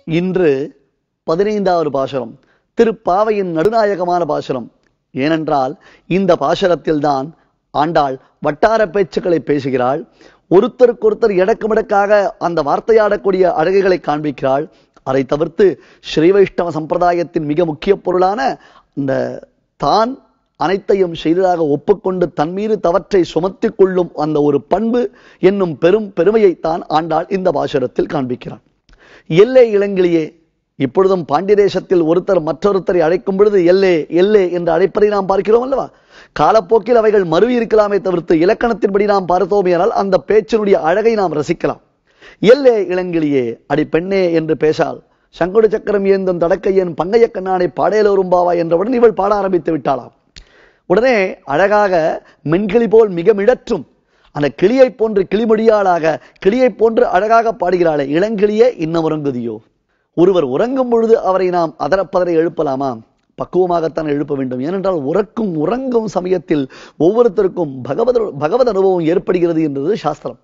இன்று பதினைந்தாவது பாசுரம் திருப்பாவையின் நடுநாயகமான பாசுரம் ஏனென்றால் இந்த பாசுரத்தில்தான் ஆண்டாள் வட்டார பேச்சுக்களை பேசுகிறாள் ஒருத்தருக்கொருத்தர் இடக்குமிடக்காக அந்த வார்த்தையாடக்கூடிய அழகுகளை காண்பிக்கிறாள் அதை தவிர்த்து ஸ்ரீ வைஷ்ணவ சம்பிரதாயத்தின் மிக முக்கிய பொருளான இந்த தான் அனைத்தையும் செய்ததாக ஒப்புக்கொண்டு தன் மீது தவற்றை சுமத்திக் கொள்ளும் அந்த ஒரு பண்பு என்னும் பெரும் பெருமையைத்தான் ஆண்டாள் இந்த பாசுரத்தில் காண்பிக்கிறாள் எல்லே இளங்கிலியே இப்பொழுதும் பாண்டிய தேசத்தில் ஒருத்தர் மற்றொருத்தரை அழைக்கும் பொழுது எல்லே எல்லே என்று அழைப்பதை நாம் பார்க்கிறோம் அல்லவா காலப்போக்கில் அவைகள் மருவி இருக்கலாமே தவிர்த்து இலக்கணத்தின்படி நாம் பார்த்தோமேயானால் அந்த பேச்சினுடைய அழகை நாம் ரசிக்கலாம் எல்லே இளங்கிலியே அடி பெண்ணே என்று பேசால் சங்குடு சக்கரம் ஏந்தும் தடக்கையன் பங்கைய கண்ணானை பாடேலோரும்பாவா என்றவுடன் இவள் பாட ஆரம்பித்து விட்டாளாம் உடனே அழகாக மென்கிளி போல் மிக மிடற்றும் அந்த கிளியை போன்று கிளிமொழியாளாக கிளியை போன்று அழகாக பாடுகிறாளே இளங்கிளியே இன்னும் உறங்குதியோ ஒருவர் உறங்கும் பொழுது அவரை நாம் அதரப்பதரை எழுப்பலாமா பக்குவமாகத்தான் எழுப்ப வேண்டும் ஏனென்றால் உறக்கும் உறங்கும் சமயத்தில் ஒவ்வொருத்தருக்கும் பகவத பகவத் அனுபவம் ஏற்படுகிறது என்றது சாஸ்திரம்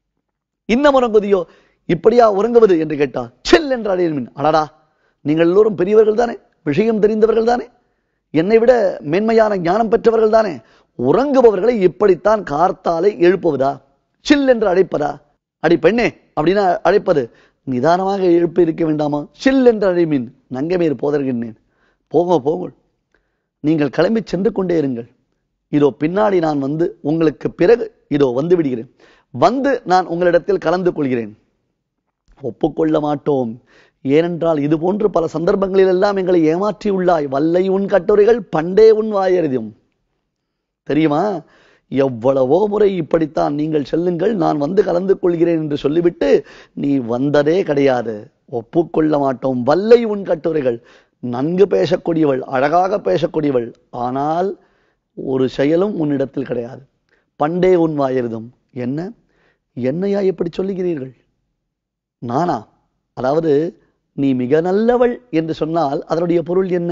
இன்னும் உறங்குதியோ இப்படியா உறங்குவது என்று கேட்டால் செல் என்று அடையின் அடடா நீங்கள் எல்லோரும் பெரியவர்கள் தானே விஷயம் தெரிந்தவர்கள் தானே என்னை விட மேன்மையான ஞானம் பெற்றவர்கள் தானே உறங்குபவர்களை இப்படித்தான் கார்த்தாலை எழுப்புவதா சில் என்று அழைப்பதா அடி பெண்ணே அப்படின்னு அழைப்பது நிதானமாக எழுப்பி இருக்க வேண்டாமா சில் என்று அழைமின் நங்கமேர் போதர்கின்றேன் போங்க போங்கள் நீங்கள் கிளம்பி சென்று கொண்டே இருங்கள் இதோ பின்னாடி நான் வந்து உங்களுக்கு பிறகு இதோ வந்து விடுகிறேன் வந்து நான் உங்களிடத்தில் கலந்து கொள்கிறேன் ஒப்புக்கொள்ள மாட்டோம் ஏனென்றால் இது போன்று பல சந்தர்ப்பங்களில் எல்லாம் எங்களை ஏமாற்றி உள்ளாய் வல்லை உன் கட்டுரைகள் பண்டே உன் வாயறிதும் தெரியுமா எவ்வளவோ முறை இப்படித்தான் நீங்கள் செல்லுங்கள் நான் வந்து கலந்து கொள்கிறேன் என்று சொல்லிவிட்டு நீ வந்ததே கிடையாது ஒப்புக்கொள்ள மாட்டோம் வல்லை உன் கட்டுரைகள் நன்கு பேசக்கூடியவள் அழகாக பேசக்கூடியவள் ஆனால் ஒரு செயலும் உன்னிடத்தில் கிடையாது பண்டே உன் வாயறிதும் என்ன என்னையா எப்படி சொல்லுகிறீர்கள் நானா அதாவது நீ மிக நல்லவள் என்று சொன்னால் அதனுடைய பொருள் என்ன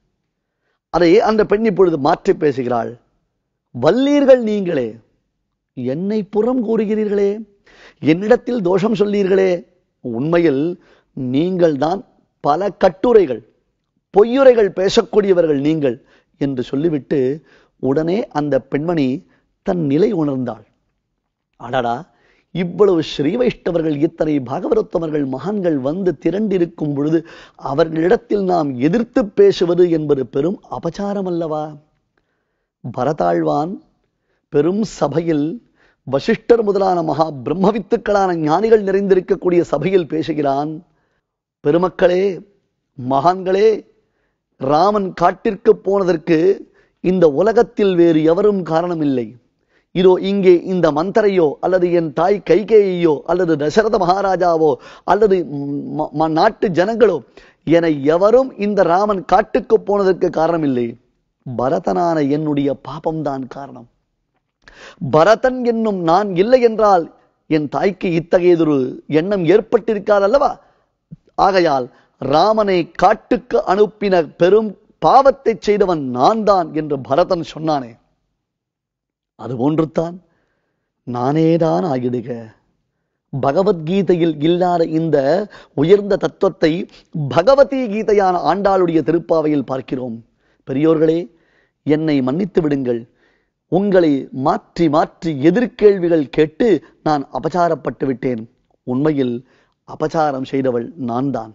அதை அந்த பெண் இப்பொழுது மாற்றி பேசுகிறாள் வல்லீர்கள் நீங்களே என்னை புறம் கூறுகிறீர்களே என்னிடத்தில் தோஷம் சொல்லீர்களே உண்மையில் நீங்கள்தான் பல கட்டுரைகள் பொய்யுரைகள் பேசக்கூடியவர்கள் நீங்கள் என்று சொல்லிவிட்டு உடனே அந்த பெண்மணி தன் நிலை உணர்ந்தாள் அடடா இவ்வளவு ஸ்ரீ வைஷ்ணவர்கள் இத்தனை பாகவதோத்தமர்கள் மகான்கள் வந்து திரண்டிருக்கும் பொழுது அவர்களிடத்தில் நாம் எதிர்த்து பேசுவது என்பது பெரும் அபச்சாரம் அல்லவா பரதாழ்வான் பெரும் சபையில் வசிஷ்டர் முதலான மகா பிரம்மவித்துக்களான ஞானிகள் நிறைந்திருக்கக்கூடிய சபையில் பேசுகிறான் பெருமக்களே மகான்களே ராமன் காட்டிற்கு போனதற்கு இந்த உலகத்தில் வேறு எவரும் காரணமில்லை இதோ இங்கே இந்த மந்தரையோ அல்லது என் தாய் கைகேயையோ அல்லது தசரத மகாராஜாவோ அல்லது ம- ம- நாட்டு ஜனங்களோ என எவரும் இந்த ராமன் காட்டுக்கு போனதற்கு காரணமில்லை பரதனான என்னுடைய பாபம்தான் காரணம் பரதன் என்னும் நான் இல்லை என்றால் என் தாய்க்கு இத்தகையதொரு எண்ணம் ஏற்பட்டிருக்காது அல்லவா ஆகையால் ராமனை காட்டுக்கு அனுப்பின பெரும் பாவத்தை செய்தவன் நான் தான் என்று பரதன் சொன்னானே அதுபோன்றுத்தான் நானேதான் ஆகிடுக பகவத்கீதையில் இல்லாத இந்த உயர்ந்த தத்துவத்தை பகவதி கீதையான ஆண்டாளுடைய திருப்பாவையில் பார்க்கிறோம் பெரியோர்களே என்னை மன்னித்து விடுங்கள் உங்களை மாற்றி மாற்றி எதிர்கேள்விகள் கேட்டு நான் அபச்சாரப்பட்டு விட்டேன் உண்மையில் அபச்சாரம் செய்தவள் நான் தான்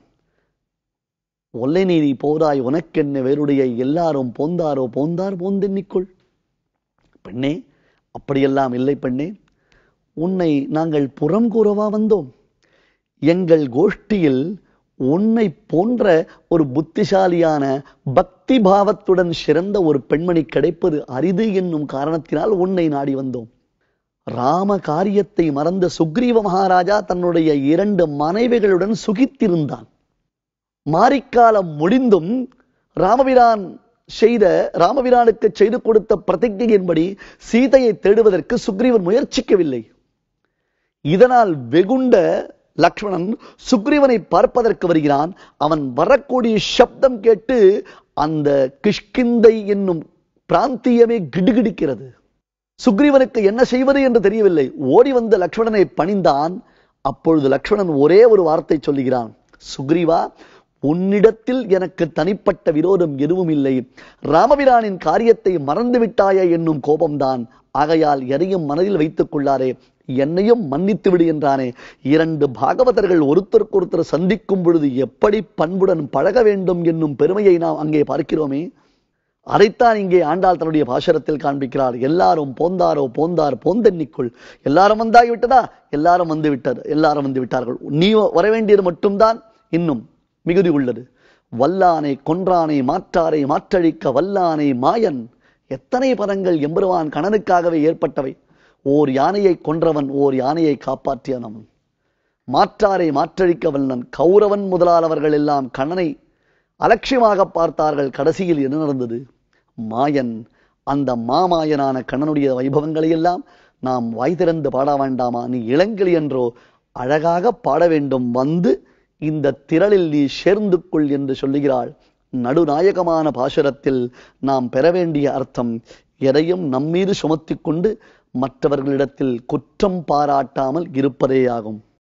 ஒல்லை நீதி போதாய் உனக்கென்ன வேறுடைய எல்லாரும் போந்தாரோ போந்தார் போந்தென்னிக்கொள் பெண்ணே அப்படியெல்லாம் இல்லை பெண்ணே உன்னை நாங்கள் புறம் கூறவா வந்தோம் எங்கள் கோஷ்டியில் உன்னை போன்ற ஒரு புத்திசாலியான பக்தி பாவத்துடன் சிறந்த ஒரு பெண்மணி கிடைப்பது அரிது என்னும் காரணத்தினால் உன்னை நாடி வந்தோம் ராம காரியத்தை மறந்த சுக்ரீவ மகாராஜா தன்னுடைய இரண்டு மனைவிகளுடன் சுகித்திருந்தான் மாரிக்காலம் முடிந்தும் ராமபிரான் செய்த ராமபிரானுக்கு செய்து கொடுத்த பிரதிஜையின்படி சீதையை தேடுவதற்கு சுக்ரீவன் முயற்சிக்கவில்லை இதனால் வெகுண்ட லக்ஷ்மணன் சுக்ரீவனை பார்ப்பதற்கு வருகிறான் அவன் வரக்கூடிய சப்தம் கேட்டு அந்த கிஷ்கிந்தை என்னும் பிராந்தியமே கிடுகிடுக்கிறது சுக்ரீவனுக்கு என்ன செய்வது என்று தெரியவில்லை ஓடி வந்த லக்ஷ்மணனை பணிந்தான் அப்பொழுது லக்ஷ்மணன் ஒரே ஒரு வார்த்தை சொல்லுகிறான் சுக்ரீவா உன்னிடத்தில் எனக்கு தனிப்பட்ட விரோதம் எதுவும் இல்லை ராமபிரானின் காரியத்தை மறந்து விட்டாயே என்னும் கோபம்தான் ஆகையால் எதையும் மனதில் வைத்துக் கொள்ளாரே என்னையும் மன்னித்து விடு என்றானே இரண்டு பாகவதர்கள் ஒருத்தருக்கு ஒருத்தர் சந்திக்கும் பொழுது எப்படி பண்புடன் பழக வேண்டும் என்னும் பெருமையை நாம் அங்கே பார்க்கிறோமே அதைத்தான் இங்கே ஆண்டாள் தன்னுடைய பாசரத்தில் காண்பிக்கிறார் எல்லாரும் போந்தாரோ போந்தார் போந்தென்னிக்குள் எல்லாரும் வந்தாகி விட்டதா எல்லாரும் வந்து விட்டது எல்லாரும் வந்து விட்டார்கள் நீ வர வேண்டியது மட்டும்தான் இன்னும் மிகுதி உள்ளது வல்லானை கொன்றானை மாற்றாரை மாற்றழிக்க வல்லானை மாயன் எத்தனை பதங்கள் எம்பெருவான் கணனுக்காகவே ஏற்பட்டவை ஓர் யானையை கொன்றவன் ஓர் யானையை காப்பாற்றியவன் மாற்றாரை மாற்றழிக்க வல்லன் கௌரவன் முதலானவர்கள் எல்லாம் கண்ணனை அலட்சியமாக பார்த்தார்கள் கடைசியில் என்ன நடந்தது மாயன் அந்த மாமாயனான கண்ணனுடைய வைபவங்களை எல்லாம் நாம் வாய் திறந்து பாட வேண்டாமா நீ இளங்கிளி என்றோ அழகாக பாட வேண்டும் வந்து இந்த திரளில் நீ சேர்ந்து கொள் என்று சொல்லுகிறாள் நடுநாயகமான பாசுரத்தில் நாம் பெற வேண்டிய அர்த்தம் எதையும் நம்மீது சுமத்திக் கொண்டு மற்றவர்களிடத்தில் குற்றம் பாராட்டாமல் இருப்பதேயாகும்